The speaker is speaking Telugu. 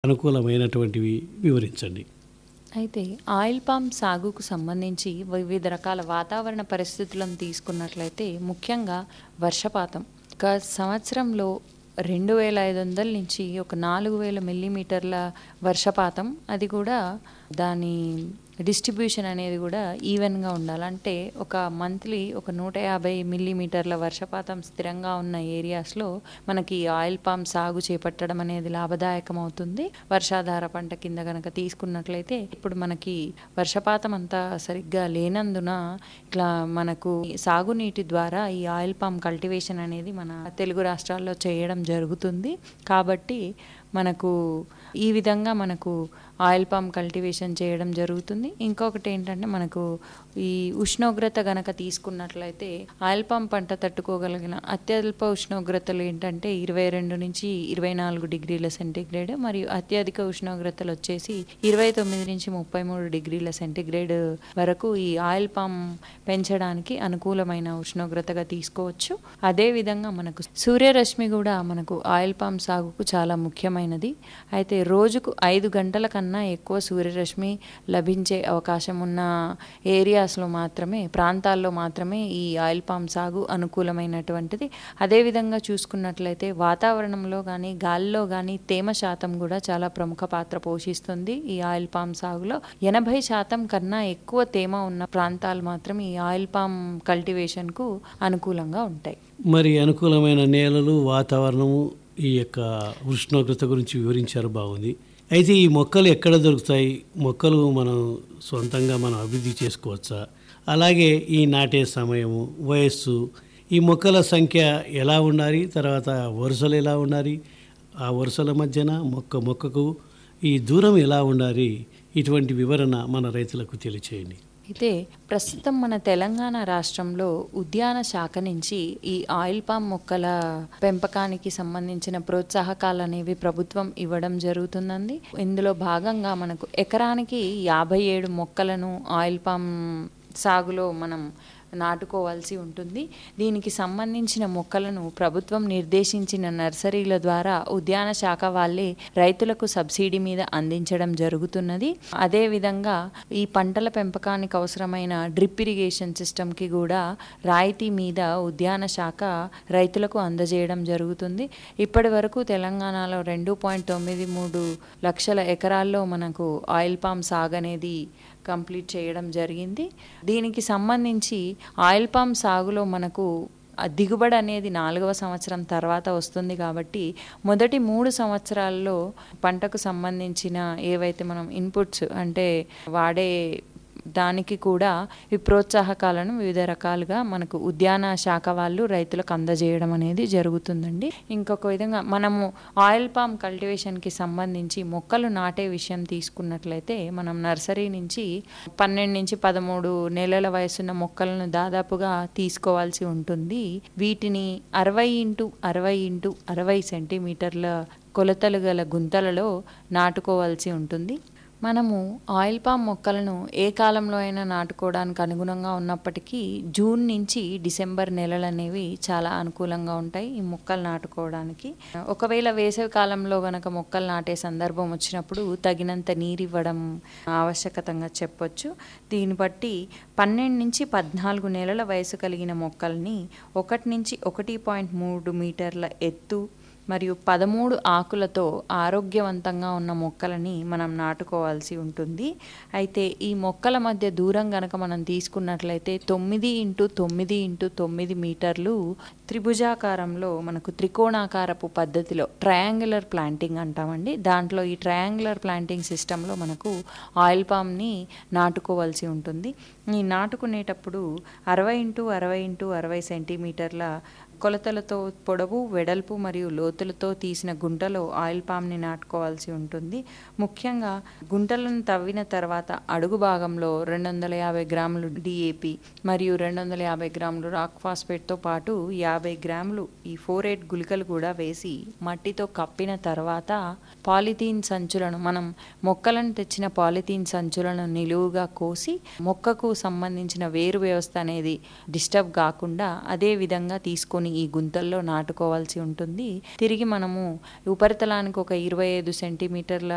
అనుకూలమైనటువంటివి వివరించండి అయితే ఆయిల్ పామ్ సాగుకు సంబంధించి వివిధ రకాల వాతావరణ పరిస్థితులను తీసుకున్నట్లయితే ముఖ్యంగా వర్షపాతం ఒక సంవత్సరంలో రెండు వేల ఐదు వందల నుంచి ఒక నాలుగు వేల మిల్లీమీటర్ల వర్షపాతం అది కూడా దాని డిస్ట్రిబ్యూషన్ అనేది కూడా ఈవెన్గా ఉండాలి అంటే ఒక మంత్లీ ఒక నూట యాభై మిల్లీమీటర్ల వర్షపాతం స్థిరంగా ఉన్న ఏరియాస్లో మనకి ఆయిల్ పామ్ సాగు చేపట్టడం అనేది లాభదాయకం అవుతుంది వర్షాధార పంట కింద కనుక తీసుకున్నట్లయితే ఇప్పుడు మనకి వర్షపాతం అంతా సరిగ్గా లేనందున ఇట్లా మనకు సాగునీటి ద్వారా ఈ ఆయిల్ పామ్ కల్టివేషన్ అనేది మన తెలుగు రాష్ట్రాల్లో చేయడం జరుగుతుంది కాబట్టి మనకు ఈ విధంగా మనకు ఆయిల్ పామ్ కల్టివేషన్ చేయడం జరుగుతుంది ఇంకొకటి ఏంటంటే మనకు ఈ ఉష్ణోగ్రత గనక తీసుకున్నట్లయితే ఆయిల్ పామ్ పంట తట్టుకోగలిగిన అత్యల్ప ఉష్ణోగ్రతలు ఏంటంటే ఇరవై రెండు నుంచి ఇరవై నాలుగు డిగ్రీల సెంటీగ్రేడ్ మరియు అత్యధిక ఉష్ణోగ్రతలు వచ్చేసి ఇరవై తొమ్మిది నుంచి ముప్పై మూడు డిగ్రీల సెంటీగ్రేడ్ వరకు ఈ ఆయిల్ పామ్ పెంచడానికి అనుకూలమైన ఉష్ణోగ్రతగా తీసుకోవచ్చు అదేవిధంగా మనకు సూర్యరశ్మి కూడా మనకు ఆయిల్ పామ్ సాగుకు చాలా ముఖ్యమైనది అయితే రోజుకు ఐదు గంటల కన్నా ఎక్కువ సూర్యరశ్మి లభించే అవకాశం ఉన్న ఏరియాస్లో మాత్రమే ప్రాంతాల్లో మాత్రమే ఈ ఆయిల్ పామ్ సాగు అనుకూలమైనటువంటిది అదేవిధంగా చూసుకున్నట్లయితే వాతావరణంలో కానీ గాలిలో కానీ తేమ శాతం కూడా చాలా ప్రముఖ పాత్ర పోషిస్తుంది ఈ ఆయిల్ పామ్ సాగులో ఎనభై శాతం కన్నా ఎక్కువ తేమ ఉన్న ప్రాంతాలు మాత్రం ఈ ఆయిల్ పామ్ కల్టివేషన్కు అనుకూలంగా ఉంటాయి మరి అనుకూలమైన నేలలు వాతావరణము ఈ యొక్క ఉష్ణోగ్రత గురించి వివరించారు బాగుంది అయితే ఈ మొక్కలు ఎక్కడ దొరుకుతాయి మొక్కలు మనం సొంతంగా మనం అభివృద్ధి చేసుకోవచ్చా అలాగే ఈ నాటే సమయము వయస్సు ఈ మొక్కల సంఖ్య ఎలా ఉండాలి తర్వాత వరుసలు ఎలా ఉండాలి ఆ వరుసల మధ్యన మొక్క మొక్కకు ఈ దూరం ఎలా ఉండాలి ఇటువంటి వివరణ మన రైతులకు తెలియచేయండి అయితే ప్రస్తుతం మన తెలంగాణ రాష్ట్రంలో ఉద్యాన శాఖ నుంచి ఈ ఆయిల్ పామ్ మొక్కల పెంపకానికి సంబంధించిన ప్రోత్సాహకాలు అనేవి ప్రభుత్వం ఇవ్వడం జరుగుతుందండి ఇందులో భాగంగా మనకు ఎకరానికి యాభై ఏడు మొక్కలను ఆయిల్ పామ్ సాగులో మనం నాటుకోవాల్సి ఉంటుంది దీనికి సంబంధించిన మొక్కలను ప్రభుత్వం నిర్దేశించిన నర్సరీల ద్వారా ఉద్యాన శాఖ వాళ్ళే రైతులకు సబ్సిడీ మీద అందించడం జరుగుతున్నది అదేవిధంగా ఈ పంటల పెంపకానికి అవసరమైన డ్రిప్ ఇరిగేషన్ సిస్టమ్కి కూడా రాయితీ మీద ఉద్యాన శాఖ రైతులకు అందజేయడం జరుగుతుంది ఇప్పటి వరకు తెలంగాణలో రెండు పాయింట్ తొమ్మిది మూడు లక్షల ఎకరాల్లో మనకు ఆయిల్ పామ్ సాగు అనేది కంప్లీట్ చేయడం జరిగింది దీనికి సంబంధించి ఆయిల్ పామ్ సాగులో మనకు ఆ దిగుబడి అనేది నాలుగవ సంవత్సరం తర్వాత వస్తుంది కాబట్టి మొదటి మూడు సంవత్సరాల్లో పంటకు సంబంధించిన ఏవైతే మనం ఇన్పుట్స్ అంటే వాడే దానికి కూడా ఈ ప్రోత్సాహకాలను వివిధ రకాలుగా మనకు ఉద్యాన శాఖ వాళ్ళు రైతులకు అందజేయడం అనేది జరుగుతుందండి ఇంకొక విధంగా మనము ఆయిల్ పామ్ కల్టివేషన్కి సంబంధించి మొక్కలు నాటే విషయం తీసుకున్నట్లయితే మనం నర్సరీ నుంచి పన్నెండు నుంచి పదమూడు నెలల వయసున్న మొక్కలను దాదాపుగా తీసుకోవాల్సి ఉంటుంది వీటిని అరవై ఇంటూ అరవై ఇంటూ అరవై సెంటీమీటర్ల కొలతలు గల గుంతలలో నాటుకోవాల్సి ఉంటుంది మనము ఆయిల్ పామ్ మొక్కలను ఏ కాలంలో అయినా నాటుకోవడానికి అనుగుణంగా ఉన్నప్పటికీ జూన్ నుంచి డిసెంబర్ నెలలు అనేవి చాలా అనుకూలంగా ఉంటాయి ఈ మొక్కలు నాటుకోవడానికి ఒకవేళ వేసవి కాలంలో గనక మొక్కలు నాటే సందర్భం వచ్చినప్పుడు తగినంత నీరు ఇవ్వడం ఆవశ్యకతంగా చెప్పొచ్చు దీన్ని బట్టి పన్నెండు నుంచి పద్నాలుగు నెలల వయసు కలిగిన మొక్కల్ని ఒకటి నుంచి ఒకటి పాయింట్ మూడు మీటర్ల ఎత్తు మరియు పదమూడు ఆకులతో ఆరోగ్యవంతంగా ఉన్న మొక్కలని మనం నాటుకోవాల్సి ఉంటుంది అయితే ఈ మొక్కల మధ్య దూరం గనక మనం తీసుకున్నట్లయితే తొమ్మిది ఇంటూ తొమ్మిది ఇంటూ తొమ్మిది మీటర్లు త్రిభుజాకారంలో మనకు త్రికోణాకారపు పద్ధతిలో ట్రయాంగులర్ ప్లాంటింగ్ అంటామండి దాంట్లో ఈ ట్రయాంగులర్ ప్లాంటింగ్ సిస్టంలో మనకు ఆయిల్ పామ్ని నాటుకోవాల్సి ఉంటుంది ఈ నాటుకునేటప్పుడు అరవై ఇంటూ అరవై ఇంటూ అరవై సెంటీమీటర్ల కొలతలతో పొడవు వెడల్పు మరియు లోతులతో తీసిన గుంటలో ఆయిల్ పామ్ని నాటుకోవాల్సి ఉంటుంది ముఖ్యంగా గుంటలను తవ్విన తర్వాత అడుగు భాగంలో రెండు వందల యాభై గ్రాములు డిఏపి మరియు రెండు వందల యాభై గ్రాములు రాక్ ఫాస్ఫేట్తో పాటు యాభై గ్రాములు ఈ ఫోర్ ఎయిట్ గుళికలు కూడా వేసి మట్టితో కప్పిన తర్వాత పాలిథీన్ సంచులను మనం మొక్కలను తెచ్చిన పాలిథీన్ సంచులను నిలువుగా కోసి మొక్కకు సంబంధించిన వేరు వ్యవస్థ అనేది డిస్టర్బ్ కాకుండా అదే విధంగా తీసుకొని ఈ గుంతల్లో నాటుకోవాల్సి ఉంటుంది తిరిగి మనము ఉపరితలానికి ఒక ఇరవై ఐదు సెంటీమీటర్ల